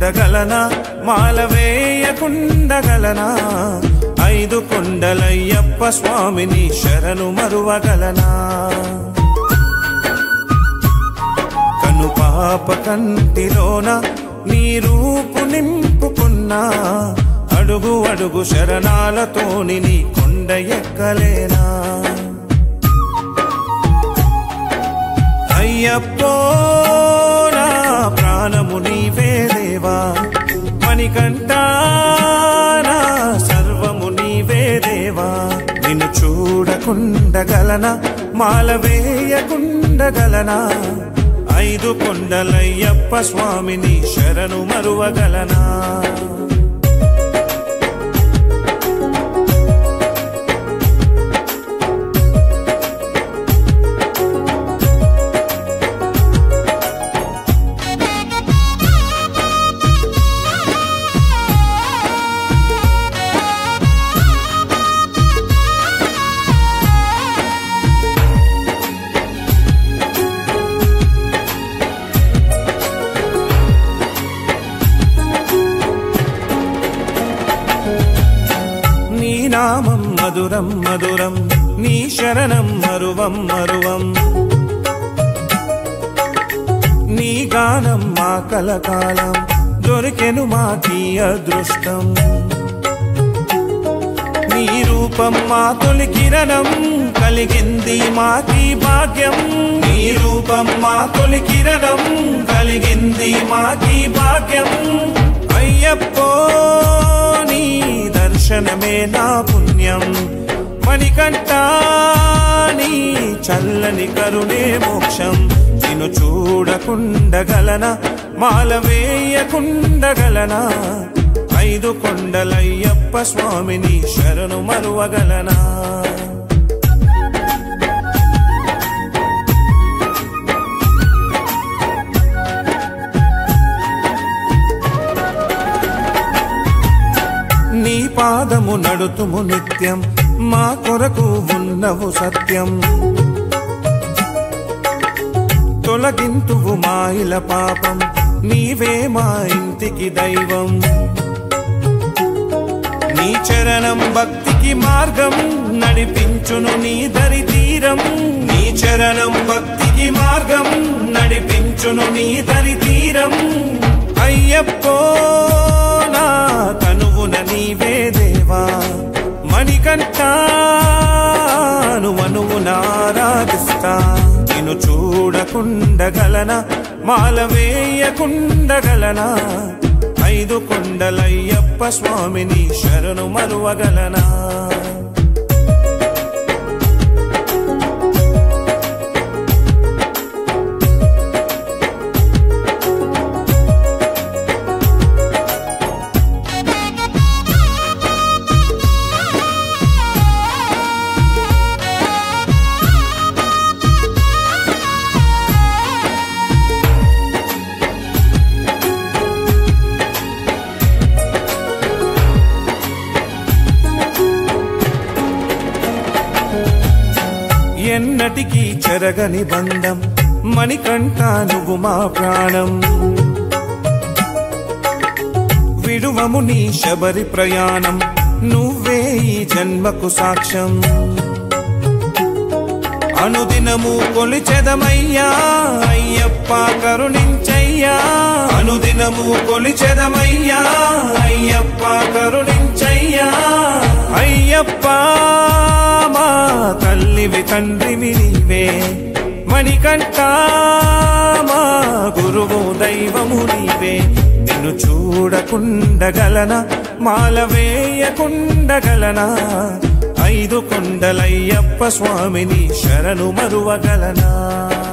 చూడకుండగలనా మాల వేయకుండగలనా ఐదు కొండలయ్యప్ప స్వామిని శరణు మరువగలనా కను పాప కంటిలోన నీ రూపు నింపుకున్నా అడుగు అడుగు శరణాలతోని నీ కొండ ఎక్కలేనా అయ్యప్పో నా ప్రాణము నీవే దేవా మణికంఠా నా సర్వము నీవే దేవా నిన్ను చూడకుండగలనా మాల వేయకుండగలనా ఐదు కొండలయ్యప్ప స్వామిని శరణు మరువగలనా నీ నామం మధురం మధురం నీ శరణం మరువం మరువం నీ గానం మా కలకాలం దొరికెను మాకీ అదృష్టం నీ రూపం మా తొలి కిరణం కలిగింది మాకీ భాగ్యం నీ రూపం మా తొలి కిరణం కలిగింది మాకీ భాగ్యం అయ్యప్పో నీ దర్శనమే నా పుణ్యం మణికంఠ నీ చల్లని కరుణే మోక్షం నిన్ను చూడకుండగలనా మాల వేయకుండగలనా ఐదు కొండలయ్యప్ప స్వామిని శరణు మరువగలనా నీ పాదము నడుతుము నిత్యం మా కొరకు ఉన్నవు సత్యం తొలగింతువు మాయిల పాపం నీవే మా ఇంటికి దైవం నీ చరణం భక్తికి మార్గం నడిపించును నీ దరి తీరం నీ చరణం భక్తికి మార్గం నడిపించును నీ దరి తీరం అయ్యప్పో నా తనువున నీవే దేవా మణికంఠాను మనువున ఆరాధిస్తా నిన్ను చూడకుండగలనా మాల వేయకుండగలనా ఐదు కొండలయ్యప్ప స్వామిని శరణు మరువగలనా ఎన్నటికీ చెరగని బంధం మణికంఠ నువ్వు మా ప్రాణం విడువము నీ శబరి ప్రయాణం నువ్వే ఈ జన్మకు సాక్ష్యం అనుదినము కొలిచెదమయ్యా అయ్యప్ప కరుణించయ్యా అనుదినము కొలిచెదమయ్యా అయ్యప్ప కరుణించయ్యా అయ్యప్ప మా తల్లివి తండ్రివి నీవే మణికంఠ మా గురువు దైవము నీవే నిన్ను చూడకుండగలనా మాల వేయకుండగలనా ఐదు కొండలయ్యప్ప స్వామిని శరణు మరువగలనా